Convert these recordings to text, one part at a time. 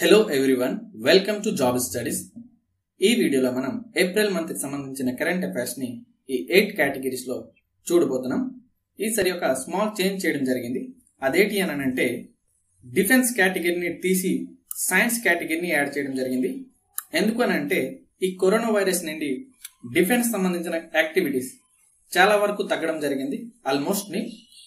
hello everyone welcome to job studies ఈ వీడియోలో మనం ఏప్రిల్ మంత్ కి సంబంధించిన కరెంట్ అఫైర్స్ ని ఈ ఎయిట్ కేటగిరీస్ లో చూడబోతున్నాం ఈసారి ఒక స్మాల్ చేంజ్ చేయడం జరిగింది అదేంటి అని అంటే డిఫెన్స్ కేటగిరీని తీసి సైన్స్ కేటగిరీని యాడ్ చేయడం జరిగింది ఎందుకు అని అంటే ఈ కరోనా వైరస్ నుండి డిఫెన్స్ సంబంధించిన యాక్టివిటీస్ చాలా వరకు తగ్గడం జరిగింది ఆల్మోస్ట్ ని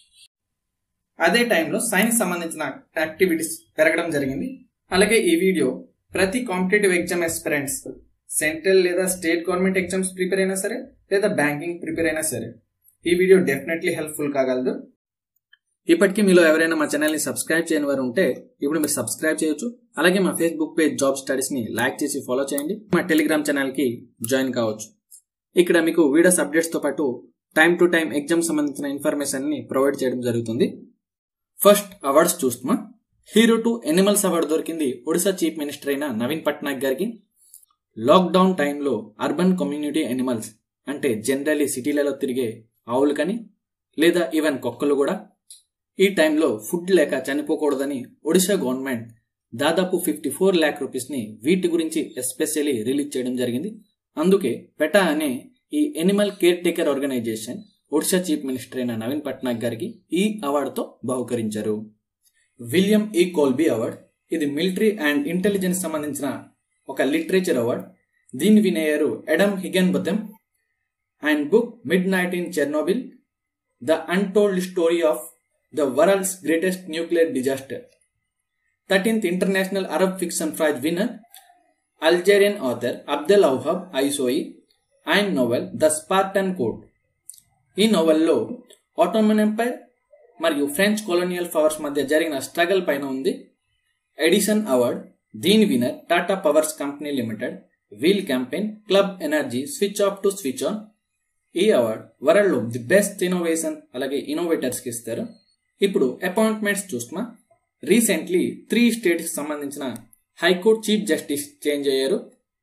అదే టైంలో సైన్స్ సంబంధించిన యాక్టివిటీస్ పెరగడం జరిగింది అలాగే ఈ వీడియో ప్రతి కాంపిటేటివ్ ఎగ్జామ్ ఎస్పిరెంట్స్ సెంట్రల్ లేదా స్టేట్ గవర్నమెంట్ ఎగ్జామ్స్ ప్రిపేర్ అయినా సరే లేదా బ్యాంకింగ్ ప్రిపేర్ అయినా సరే ఈ వీడియో డెఫినెట్లీ హెల్ప్ఫుల్ కాగలదు ఇప్పటికీ మీలో ఎవరైనా మా ఛానల్ని సబ్స్క్రైబ్ చేయని వారు ఉంటే ఇప్పుడు మీరు సబ్స్క్రైబ్ చేయొచ్చు అలాగే మా ఫేస్బుక్ పేజ్ జాబ్ స్టడీస్ని లైక్ చేసి ఫాలో చేయండి మా టెలిగ్రామ్ ఛానల్కి జాయిన్ కావచ్చు ఇక్కడ మీకు వీడియోస్ అప్డేట్స్తో పాటు టైం టు టైం ఎగ్జామ్ సంబంధించిన ఇన్ఫర్మేషన్ని ప్రొవైడ్ చేయడం జరుగుతుంది ఫస్ట్ అవార్డ్స్ చూస్తున్నా హీరో టు ఎనిమల్స్ అవార్డు దొరికింది ఒడిశా చీఫ్ మినిస్టర్ అయిన నవీన్ పట్నాయక్ గారికి లాక్డౌన్ టైంలో అర్బన్ కమ్యూనిటీ ఎనిమల్స్ అంటే జనరలీ సిటీలలో తిరిగే ఆవులు కానీ లేదా ఈవెన్ కుక్కలు కూడా ఈ టైంలో ఫుడ్ లేక చనిపోకూడదని ఒడిశా గవర్నమెంట్ దాదాపు ఫిఫ్టీ ఫోర్ ల్యాక్ రూపీస్ని వీటి గురించి ఎస్పెషల్లీ రిలీజ్ చేయడం జరిగింది అందుకే పెటా అనే ఈ animal care taker organization Odisha chief minister అయిన నవీన్ పట్నాయక్ గారికి ఈ అవార్డుతో బహుకరించారు విలియం ఈ కోల్బీ అవార్డ్ ఇది మిలిటరీ అండ్ ఇంటెలిజెన్స్ సంబంధించిన ఒక లిటరేచర్ అవార్డ్ దీన్ని వినేయారు Adam Higginbotham and book midnight in Chernobyl the untold story of the world's greatest nuclear disaster thirteenth international Arab fiction prize winner Algerian author Abdelouahab Aissaoui and novel the Spartan court ఈ నోవెల్లో Ottoman umpire మరియు French colonial powers మధ్య జరిగిన struggle పైన ఉంది Edison award దీని winner Tata powers company limited వీల్ campaign club energy switch off to switch on ఈ అవార్డ్ వరల్డ్ లో ది బెస్ట్ ఇన్నోవేషన్ అలాగే ఇన్నోవేటర్స్ కి ఇస్తారు ఇప్పుడు అపాయింట్మెంట్స్ చూస్తున్నా రీసెంట్లీ త్రీ స్టేట్స్ సంబంధించిన హైకోర్టు చీఫ్ జస్టిస్ చేంజ్ అయ్యారు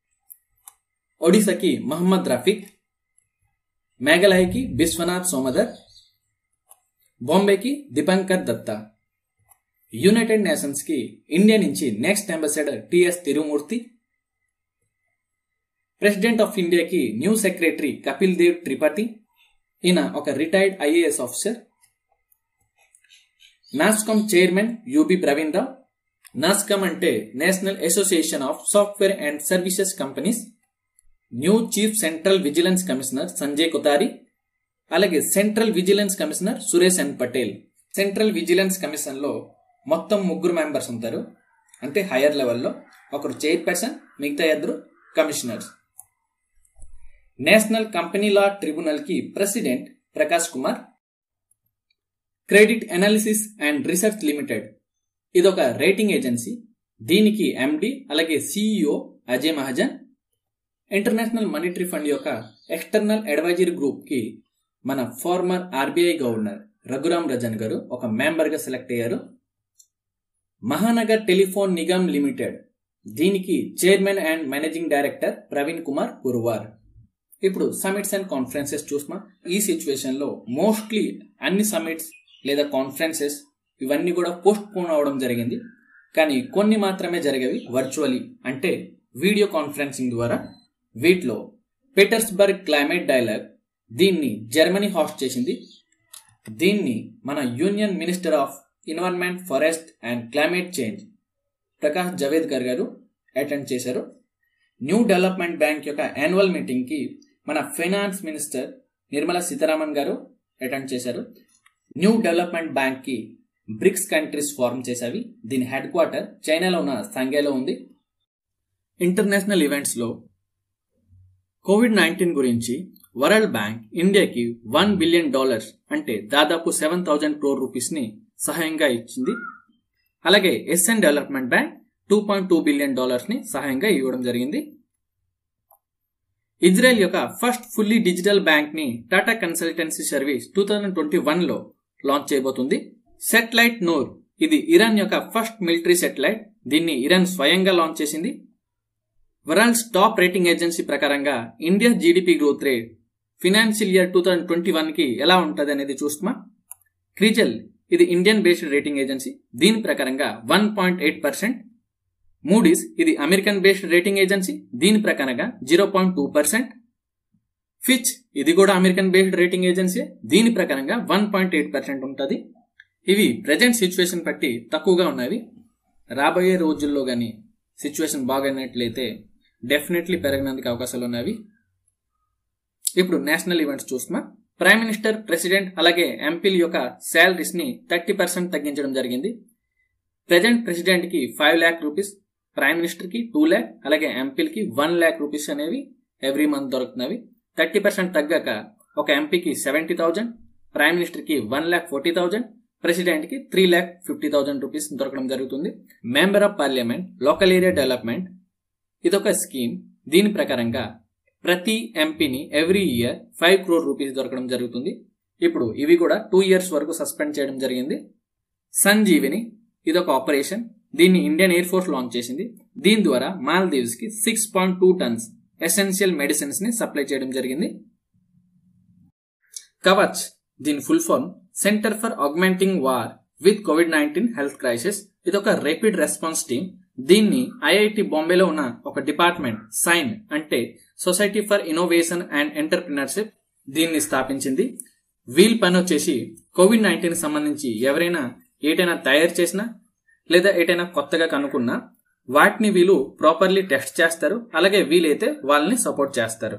ఒడిశాకి మహమ్మద్ రఫీక్ మేఘాలయకి బిశ్వనాథ్ సోమదర్ బాంబేకి దీపంకర్ దత్తా యునైటెడ్ నేషన్స్ కి ఇండియా నుంచి next ambassador T S Tirumurti president of ఇండియాకి న్యూ సెక్రటరీ కపిల్ దేవ్ త్రిపాఠి ఈయన ఒక retired IAS officer NASSCOM chairman U B Praveen Rao NASSCOM అంటే National Association of Software and Services Companies new chief central vigilance commissioner Sanjay Kothari అలాగే central vigilance commissioner Suresh N Patel central vigilance commission లో మొత్తం ముగ్గురు members ఉంటారు అంటే హైయర్ లెవెల్లో ఒకరు చైర్పర్సన్ మిగతా ఇద్దరు commissioners national company law tribunal కి president Prakash Kumar credit analysis and research limited ఇదొక రేటింగ్ ఏజెన్సీ దీనికి ఎండి అలాగే CEO Ajay Mahajan international monetary fund యొక్క ఎక్స్టర్నల్ అడ్వైజరీ గ్రూప్ కి మన former RBI governor Raghuram Rajan గారు ఒక మెంబర్ గా సెలెక్ట్ అయ్యారు మహానగర్ టెలిఫోన్ నిగమ్ లిమిటెడ్ దీనికి chairman and managing director Praveen Kumar Purwar ఇప్పుడు సమిట్స్ అండ్ కాన్ఫరెన్సెస్ చూసినా ఈ సిచ్యువేషన్ లో మోస్ట్లీ అన్ని సమిట్స్ లేదా కాన్ఫరెన్సెస్ ఇవన్నీ కూడా పోస్ట్ పోన్ అవడం జరిగింది కానీ కొన్ని మాత్రమే జరిగేవి వర్చువలీ అంటే వీడియో కాన్ఫరెన్సింగ్ ద్వారా వీటిలో పీటర్స్బర్గ్ క్లైమేట్ డైలాగ్ దీన్ని జర్మనీ హాస్ట్ చేసింది దీన్ని మన union minister of environment forest and climate change Prakash Javadekar గారు అటెండ్ చేశారు న్యూ డెవలప్మెంట్ బ్యాంక్ యొక్క యాన్యువల్ మీటింగ్కి మన ఫైనాన్స్ మినిస్టర్ నిర్మలా సీతారామన్ గారు అటెండ్ చేశారు న్యూ డెవలప్మెంట్ బ్యాంక్కి బ్రిక్స్ కంట్రీస్ ఫార్మ్ చేసేవి దీని హెడ్ క్వార్టర్ చైనాలో ఉన్న సంఘేలో ఉంది ఇంటర్నేషనల్ ఈవెంట్స్లో కోవిడ్ నైన్టీన్ గురించి వరల్డ్ బ్యాంక్ ఇండియాకి వన్ బిలియన్ డాలర్స్ అంటే దాదాపు సెవెన్ థౌజండ్ క్రోర్ రూపీస్ ని సహాయంగా ఇచ్చింది అలాగే Asian development bank two point two billion dollars ని సహాయంగా ఇవ్వడం జరిగింది ఇజ్రాయెల్ యొక్క ఫస్ట్ ఫుల్లీ డిజిటల్ బ్యాంక్ ని Tata consultancy service two thousand twenty one లో లాంచ్ చేయబోతుంది సెటిలైట్ నోర్ ఇది ఇరాన్ యొక్క ఫస్ట్ మిలిటరీ సెటిలైట్ దీన్ని ఇరాన్ స్వయంగా లాంచ్ చేసింది వరల్డ్స్ టాప్ రేటింగ్ ఏజెన్సీ ప్రకారంగా India GDP growth rate financial year two thousand twenty one కి ఎలా ఉంటుంది అనేది చూస్తున్నా క్రిజల్ ఇది ఇండియన్ బేస్డ్ రేటింగ్ ఏజెన్సీ దీని ప్రకారంగా one point eight percent Moody's ఇది అమెరికన్ బేస్డ్ రేటింగ్ ఏజెన్సీ దీని ప్రకారంగా zero point two percent Fitch ఇది కూడా అమెరికన్ బేస్డ్ రేటింగ్ ఏజెన్సీ దీని ప్రకారంగా వన్ పాయింట్ ఎయిట్ పర్సెంట్ ఉంటుంది ఇవి ప్రజెంట్ సిచ్యువేషన్ బట్టి తక్కువగా ఉన్నవి రాబోయే రోజుల్లో కానీ సిచ్యువేషన్ బాగైనట్లయితే డెఫినెట్లీ పెరగనందుకు అవకాశాలు ఉన్నవి ఇప్పుడు నేషనల్ ఈవెంట్స్ చూస్తున్నా ప్రైమ్ మినిస్టర్ ప్రెసిడెంట్ అలాగే ఎంపీల యొక్క శాలరీస్ ని థర్టీ పర్సెంట్ తగ్గించడం జరిగింది ప్రజెంట్ ప్రెసిడెంట్ కి five lakh rupees prime minister కి టూ ల్యాక్ అలాగే ఎంపీలకి వన్ ల్యాక్ రూపీస్ అనేవి ఎవ్రీ మంత్ దొరుకుతున్నవి థర్టీ పర్సెంట్ తగ్గాక ఒక ఎంపీకి సెవెంటీ థౌజండ్ ప్రైమ్ మినిస్టర్ కి one lakh forty thousand president కి three lakh fifty thousand rupees దొరకడం జరుగుతుంది member of parliament local area development ఇదొక స్కీమ్ దీని ప్రకారంగా ప్రతి ఎంపీని every year five crore rupees దొరకడం జరుగుతుంది ఇప్పుడు ఇవి కూడా టూ ఇయర్స్ వరకు సస్పెండ్ చేయడం జరిగింది సంజీవిని ఇదొక ఆపరేషన్ దీన్ని ఇండియన్ ఎయిర్ ఫోర్స్ లాంచ్ చేసింది దీని ద్వారా మాల్దీవ్స్ కి six point two tons essential medicines ని సప్లై చేయడం జరిగింది కవచ్ దీని full form centre for augmenting war with COVID nineteen health crisis ఇదొక రేపిడ్ రెస్పాన్స్ టీమ్ దీన్ని ఐఐటి బాంబేలో ఉన్న ఒక డిపార్ట్మెంట్ సైన్ అంటే society for innovation and entrepreneurship దీన్ని స్థాపించింది వీల్ పని వచ్చేసి కోవిడ్ నైన్టీన్ సంబంధించి ఎవరైనా ఏటైనా తయారు చేసినా లేదా ఏటైనా కొత్తగా కనుక్కున్నా వాటిని వీళ్ళు ప్రాపర్లీ టెస్ట్ చేస్తారు అలాగే వీలైతే వాళ్ళని సపోర్ట్ చేస్తారు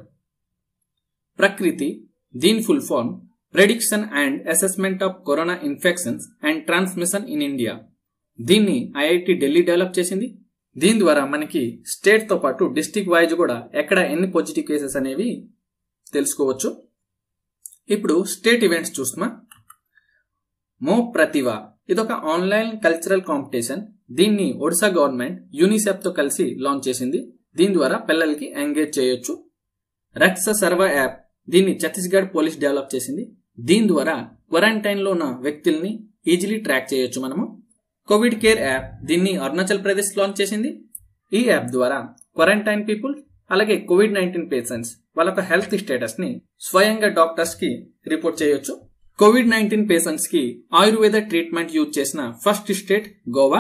ప్రకృతి దీని full form prediction and assessment of corona infections and transmission in India దీన్ని ఐఐటి ఢిల్లీ డెవలప్ చేసింది దీని ద్వారా మనకి స్టేట్ తో పాటు డిస్టిక్ వైజ్ కూడా ఎక్కడ ఎన్ని పాజిటివ్ కేసెస్ అనేవి తెలుసుకోవచ్చు ఇప్పుడు స్టేట్ ఈవెంట్స్ చూస్తున్నా మో ప్రతిభ ఇదొక ఆన్లైన్ కల్చరల్ కాంపిటీషన్ దీన్ని ఒడిశా గవర్నమెంట్ యూనిసెఫ్ తో కలిసి లాంచ్ చేసింది దీని ద్వారా పిల్లలకి ఎంగేజ్ చేయొచ్చు రక్స సర్వ యాప్ దీన్ని ఛత్తీస్గఢ్ పోలీస్ డెవలప్ చేసింది దీని ద్వారా క్వారంటైన్ లో ఉన్న వ్యక్తుల్ని ఈజీలీ ట్రాక్ చేయొచ్చు మనము కోవిడ్ కేర్ యాప్ దీన్ని అరుణాచల్ ప్రదేశ్ లాంచ్ చేసింది ఈ యాప్ ద్వారా క్వారంటైన్ పీపుల్ అలాగే కోవిడ్ నైన్టీన్ పేషెంట్స్ వాళ్ళ యొక్క హెల్త్ స్టేటస్ ని స్వయంగా డాక్టర్స్ కి రిపోర్ట్ చేయొచ్చు కోవిడ్ నైన్టీన్ పేషెంట్స్ కి ఆయుర్వేద ట్రీట్మెంట్ యూజ్ చేసిన first state Goa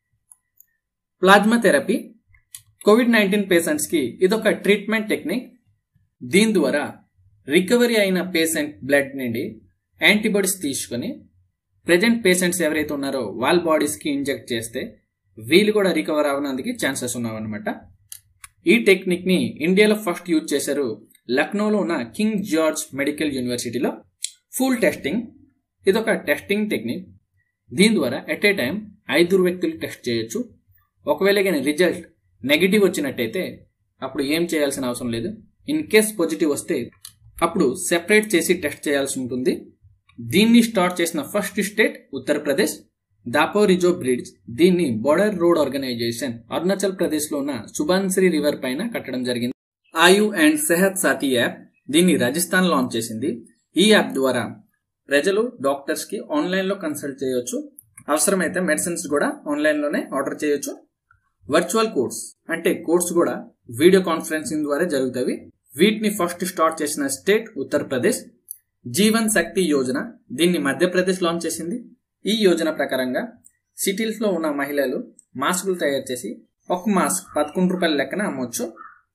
plasma therapy COVID nineteen patients కి ఇదొక ట్రీట్మెంట్ టెక్నిక్ దీని ద్వారా రికవరీ అయిన పేషెంట్ బ్లడ్ నుండి యాంటీబాడీస్ తీసుకుని ప్రజెంట్ పేషెంట్స్ ఎవరైతే ఉన్నారో వాళ్ళ బాడీస్కి ఇంజెక్ట్ చేస్తే వీళ్ళు కూడా రికవర్ అవ్వడానికి ఛాన్సెస్ ఉన్నావన్నమాట ఈ టెక్నిక్ని ఇండియాలో ఫస్ట్ యూజ్ చేశారు లక్నోలో ఉన్న కింగ్ జార్జ్ మెడికల్ యూనివర్సిటీలో ఫుల్ టెస్టింగ్ ఇదొక టెస్టింగ్ టెక్నిక్ దీని ద్వారా ఎట్ ఏ టైం ఐదుగురు వ్యక్తులు టెస్ట్ చేయొచ్చు ఒకవేళ కానీ రిజల్ట్ నెగిటివ్ వచ్చినట్టయితే అప్పుడు ఏం చేయాల్సిన అవసరం లేదు ఇన్ కేస్ పాజిటివ్ వస్తే అప్పుడు సెపరేట్ చేసి టెస్ట్ చేయాల్సి ఉంటుంది దీన్ని స్టార్ట్ చేసిన first state Uttar Pradesh Daporijo bridge దీన్ని border road organization Arunachal Pradesh లో ఉన్న సుబాన్శ్రీ రివర్ పైన కట్టడం జరిగింది ఆయు అండ్ సెహత్ సాథీ యాప్ దీన్ని రాజస్థాన్ లాంచ్ చేసింది ఈ యాప్ ద్వారా ప్రజలు డాక్టర్స్ కి ఆన్లైన్ లో కన్సల్ట్ చేయొచ్చు అవసరమైతే మెడిసిన్స్ కూడా ఆన్లైన్ లోనే ఆర్డర్ చేయొచ్చు వర్చువల్ కోర్స్ అంటే కోర్స్ కూడా వీడియో కాన్ఫరెన్సింగ్ ద్వారా జరుగుతాయి వీటిని ఫస్ట్ స్టార్ట్ చేసిన స్టేట్ ఉత్తరప్రదేశ్ జీవన్ శక్తి యోజన దీన్ని మధ్యప్రదేశ్ లాంచ్ చేసింది ఈ యోజన ప్రకారంగా సిటీస్ లో ఉన్న మహిళలు మాస్కులు తయారు చేసి ఒక మాస్క్ పదకొండు రూపాయల లెక్కన అమ్మొచ్చు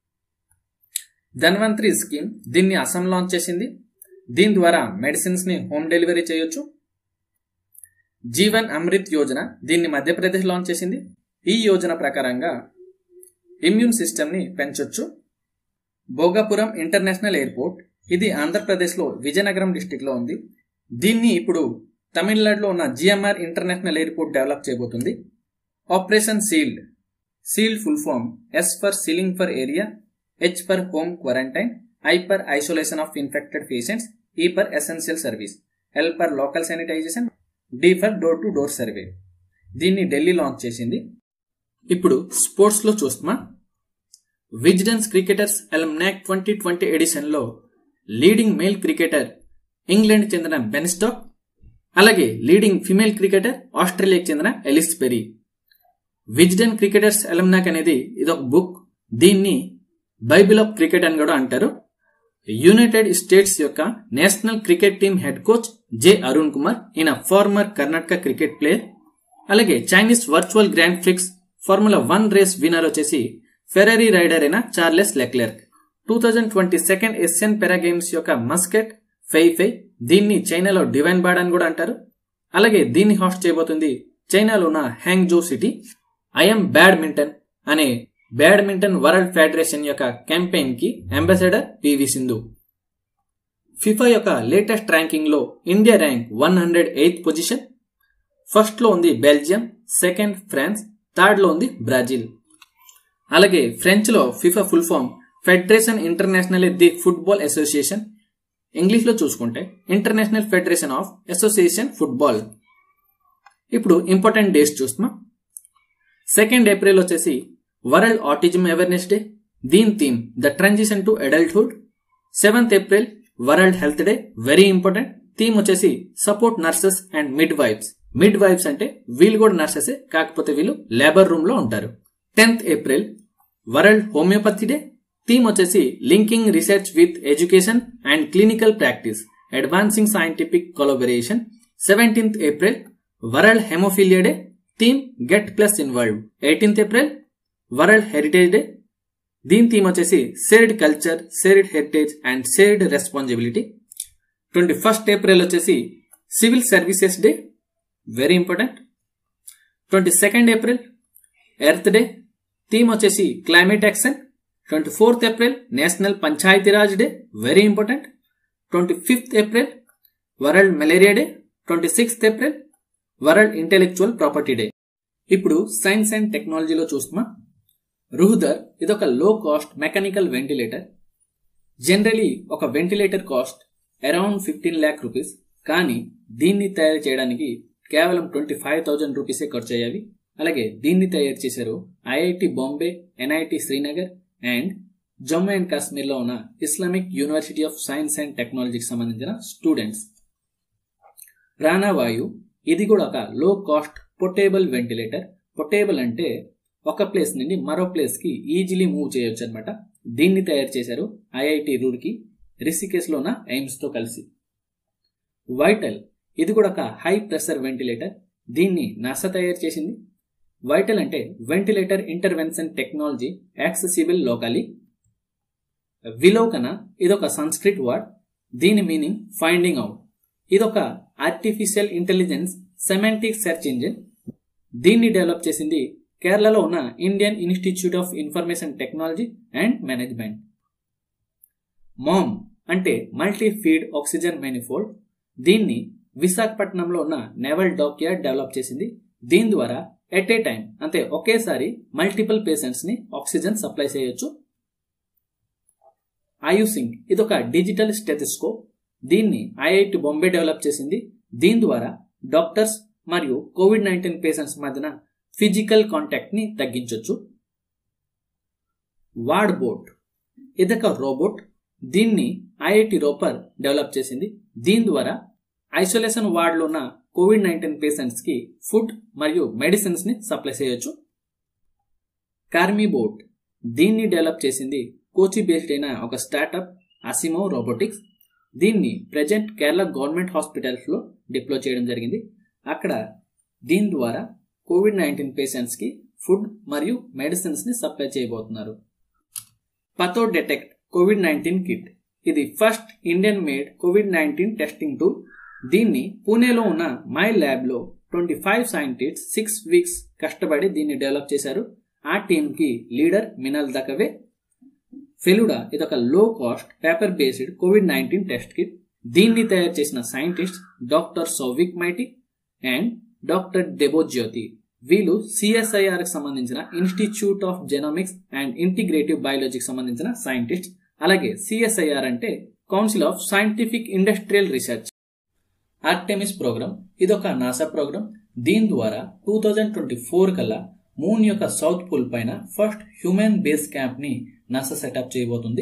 ధన్వంతరి స్కీమ్ దీన్ని అస్సాం లాంచ్ చేసింది దీని ద్వారా మెడిసిన్స్ ని హోమ్ డెలివరీ చేయొచ్చు జీవన్ అమృత్ యోజన దీన్ని మధ్యప్రదేశ్ లాంచ్ చేసింది ఈ యోజన ప్రకారంగా ఇమ్యూన్ సిస్టమ్ ని పెంచొచ్చు భోగాపురం ఇంటర్నేషనల్ ఎయిర్పోర్ట్ ఇది ఆంధ్రప్రదేశ్లో విజయనగరం డిస్టిక్లో ఉంది దీన్ని ఇప్పుడు తమిళనాడులో ఉన్న జిఎంఆర్ ఇంటర్నేషనల్ ఎయిర్పోర్ట్ డెవలప్ చేయబోతుంది operation sealed sealed full form S for sealing for area H for home quarantine I for isolation of infected patients E for essential service L for local sanitization D for door to door survey దీన్ని Delhi launch చేసింది ఇప్పుడు స్పోర్ట్స్లో చూస్తున్నా Wisden's cricketers almanack twenty twenty ఎడిషన్లో leading male cricketer England చెందిన Ben Stokes అలాగే leading female cricketer ఆస్ట్రేలియాకి చెందిన Ellis peri Wisden cricketers almanack అనేది ఇదొక బుక్ దీన్ని బైబిల్ ఆఫ్ క్రికెట్ అని కూడా అంటారు యునైటెడ్ స్టేట్స్ యొక్క national cricket team head coach J Arun Kumar ఈయన ఫార్మర్ కర్ణాటక క్రికెట్ ప్లేయర్ అలాగే Chinese virtual grand prix formula one race winner వచ్చేసి ఫెరరీ రైడర్ అయిన Charles Leclerc two thousand twenty second Asian para games యొక్క mascot Feifei దీన్ని చైనాలో divine bad అని కూడా అంటారు అలాగే దీన్ని హాస్ట్ చేయబోతుంది చైనాలో ఉన్న హ్యాంగ్జో సిటీ ఐఎమ్ బ్యాడ్మింటన్ అనే బ్యాడ్మింటన్ వరల్డ్ ఫెడరేషన్ యొక్క క్యాంపెయిన్ కి అంబాసిడర్ పివి సింధు ఫిఫా యొక్క లేటెస్ట్ ర్యాంకింగ్ లో India rank one hundred eighth position first లో ఉంది బెల్జియం సెకండ్ ఫ్రాన్స్ థర్డ్ లో ఉంది బ్రాజిల్ అలాగే ఫ్రెంచ్ లో FIFA full form federation international the football association English లో చూసుకుంటే international federation of association football ఇప్పుడు ఇంపార్టెంట్ డేస్ చూస్తున్నాం సెకండ్ ఏప్రిల్ వచ్చేసి వరల్డ్ ఆటిజం అవేర్నెస్ డే దీని theme the transition to adulthood seventh April world health day very important theme వచ్చేసి support nurses and midwives midwives అంటే వీళ్ళు కూడా nurses కాకపోతే వీళ్ళు లేబర్ రూమ్ లో ఉంటారు tenth April world homeopathy day theme వచ్చేసి linking research with education and clinical practice advancing scientific collaboration seventeenth April world haemophilia day theme get plus involve eighteenth April world heritage day దీని theme వచ్చేసి shared culture shared heritage and shared responsibility twenty first April వచ్చేసి civil services day very important twenty second April earth day theme వచ్చేసి climate action twenty fourth April national Panchayati Raj day very important twenty fifth April world malaria day twenty sixth April world intellectual property day ఇప్పుడు science and టెక్నాలజీలో చూస్తున్నా రుహుదర్ ఇదొక low cost mechanical ventilator generally ఒక ventilator cost around fifteen lakh rupees కానీ దీన్ని తయారు చేయడానికి కేవలం ట్వంటీ ఫైవ్ థౌజండ్ రూపీసే ఖర్చు అయ్యేవి అలాగే దీన్ని తయారు చేశారు IIT Bombay NIT Srinagar and Jammu and కాశ్మీర్లో ఉన్న Islamic university of science and టెక్నాలజీకి సంబంధించిన స్టూడెంట్స్ ప్రాణవాయు ఇది కూడా ఒక లో కాస్ట్ పొటేబుల్ వెంటిలేటర్ పొటేబుల్ అంటే ఒక ప్లేస్ నుండి మరో ప్లేస్ కి ఈజీలీ మూవ్ చేయొచ్చు అనమాట దీన్ని తయారు చేశారు ఐఐటి రూర్కి రిషికేశ్లో ఉన్న ఎయిమ్స్ తో కలిసి వైటల్ ఇది కూడా ఒక హై ప్రెషర్ వెంటిలేటర్ దీన్ని నాసా తయారు చేసింది వైటల్ అంటే ventilator intervention technology accessible locally Vilokana ఇదొక సంస్క్రిట్ వర్డ్ దీని మీనింగ్ ఫైండింగ్ అవుట్ ఇదొక artificial intelligence semantic search engine దీన్ని డెవలప్ చేసింది కేరళలో ఉన్న Indian institute of information technology and management MOM అంటే మల్టీ ఫీడ్ ఆక్సిజన్ మేనిఫోల్డ్ దీన్ని విశాఖపట్నంలో ఉన్న నేవల్ డాక్యార్డ్ డెవలప్ చేసింది దీని ద్వారా ఎట్ ఏ టైం అంటే ఒకేసారి మల్టిపుల్ పేషెంట్స్ ని ఆక్సిజన్ సప్లై చేయొచ్చు ఆయుసింగ్ ఇది ఒక డిజిటల్ స్టెథిస్కోప్ దీన్ని ఐఐటి బొంబే డెవలప్ చేసింది దీని ద్వారా డాక్టర్స్ మరియు కోవిడ్ నైన్టీన్ పేషెంట్స్ మధ్యన ఫిజికల్ కాంటాక్ట్ ని తగ్గించవచ్చు వార్డ్ బోట్ ఇదొక రోబోట్ దీన్ని ఐఐటి రోపర్ డెవలప్ చేసింది దీని ద్వారా ఐసోలేషన్ వార్డులో ఉన్న కోవిడ్ నైన్టీన్ పేషెంట్స్ కి ఫుడ్ మరియు మెడిసిన్స్ ని సప్లై చేయొచ్చు కార్మీ బోట్ దీన్ని డెవలప్ చేసింది కోచి బేస్డ్ అయిన ఒక స్టార్టప్ అసిమో రోబోటిక్స్ దీన్ని ప్రజెంట్ కేరళ గవర్నమెంట్ హాస్పిటల్స్ లో డిప్లో చేయడం జరిగింది అక్కడ దీని ద్వారా కోవిడ్ నైన్టీన్ పేషెంట్స్ కి ఫుడ్ మరియు మెడిసిన్స్ ని సప్లై చేయబోతున్నారు Patho detect COVID nineteen kit ఇది first Indian made COVID nineteen testing tool దీన్ని పూణేలో ఉన్న మై ల్యాబ్ లో twenty five scientist six weeks కష్టపడి దీన్ని డెవలప్ చేశారు ఆ టీమ్ కి లీడర్ మినల్ దకవే ఫెలుడా ఇదొక low cost paper based COVID nineteen test kit దీన్ని తయారు చేసిన scientist doctor Souvik Maiti and doctor Debojyoti వీళ్ళు సిఎస్ఐఆర్ కి సంబంధించిన institute of genomics and integrative బయాలజీకి సంబంధించిన సైంటిస్ట్ అలాగే సిఎస్ఐఆర్ అంటే council of scientific industrial research Artemis program ఇదొక నాసా ప్రోగ్రామ్ దీని ద్వారా టూ థౌజండ్ ట్వంటీ ఫోర్ కల్లా మూన్ యొక్క సౌత్ పోల్ పైన ఫస్ట్ హ్యూమన్ బేస్ క్యాంప్ ని నాసా సెటప్ చేయబోతుంది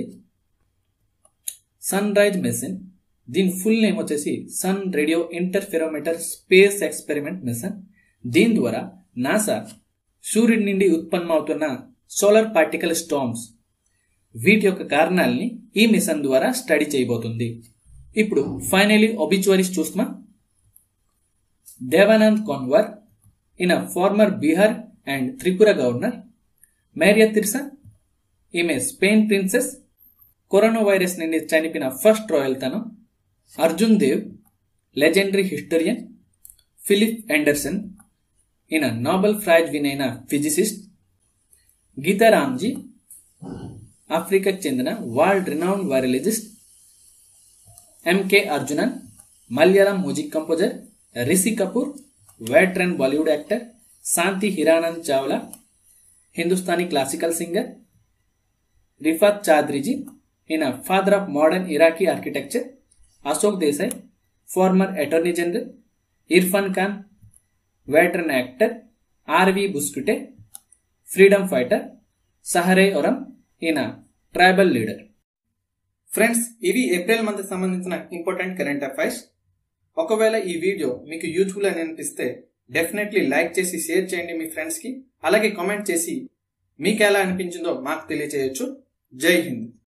సన్ రైజ్ మిషన్ దీని ఫుల్ నేమ్ వచ్చేసి sun radio interferometer space experiment mission దీని ద్వారా నాసా సూర్యుడి నుండి ఉత్పన్నమవుతున్న సోలార్ పార్టికల్ స్టామ్స్ వీటి యొక్క కారణాలని ఈ మిషన్ ద్వారా స్టడీ చేయబోతుంది ఇప్పుడు ఫైనలీ ఒబిచువరీస్ చూస్తున్నా Devanand కొన్వర్ in a farmer Bihar and Tripura governor Maria Tirzah ఈమె స్పెయిన్ ప్రిన్సెస్ కరోనా వైరస్ నుండి చనిపోయిన ఫస్ట్ రాయల్ తను Arjun Dev legendary హిస్టరియన్ Philip Anderson ఈయన నోబెల్ ప్రైజ్ విన్ అయిన ఫిజిసిస్ట్ గీతారాంజీ ఆఫ్రికాకు చెందిన world renown వైరలజిస్ట్ MK Arjunan Malayalam music composer Rishi Kapoor వేట్రన్ Bollywood actor శాంతి హిరానంద్ చావ్లా హిందుస్థానీ క్లాసికల్ సింగర్ రిఫాత్ చాద్రిజీ ఈయన father of modern Iraqi architecture Ashok Desai farmer attorney general Irfan Khan veteran actor RV Buskute freedom fighter సహరే ఒరం ఈయన ట్రైబల్ లీడర్ ఫ్రెండ్స్ ఇవి April month సంబంధించిన ఇంపార్టెంట్ కరెంట్ అఫైర్స్ ఒకవేళ ఈ వీడియో మీకు యూజ్ఫుల్ అని అనిపిస్తే డెఫినెట్లీ లైక్ చేసి షేర్ చేయండి మీ ఫ్రెండ్స్కి అలాగే కామెంట్ చేసి మీకు ఎలా అనిపించిందో మాకు తెలియచేయచ్చు జై హింద్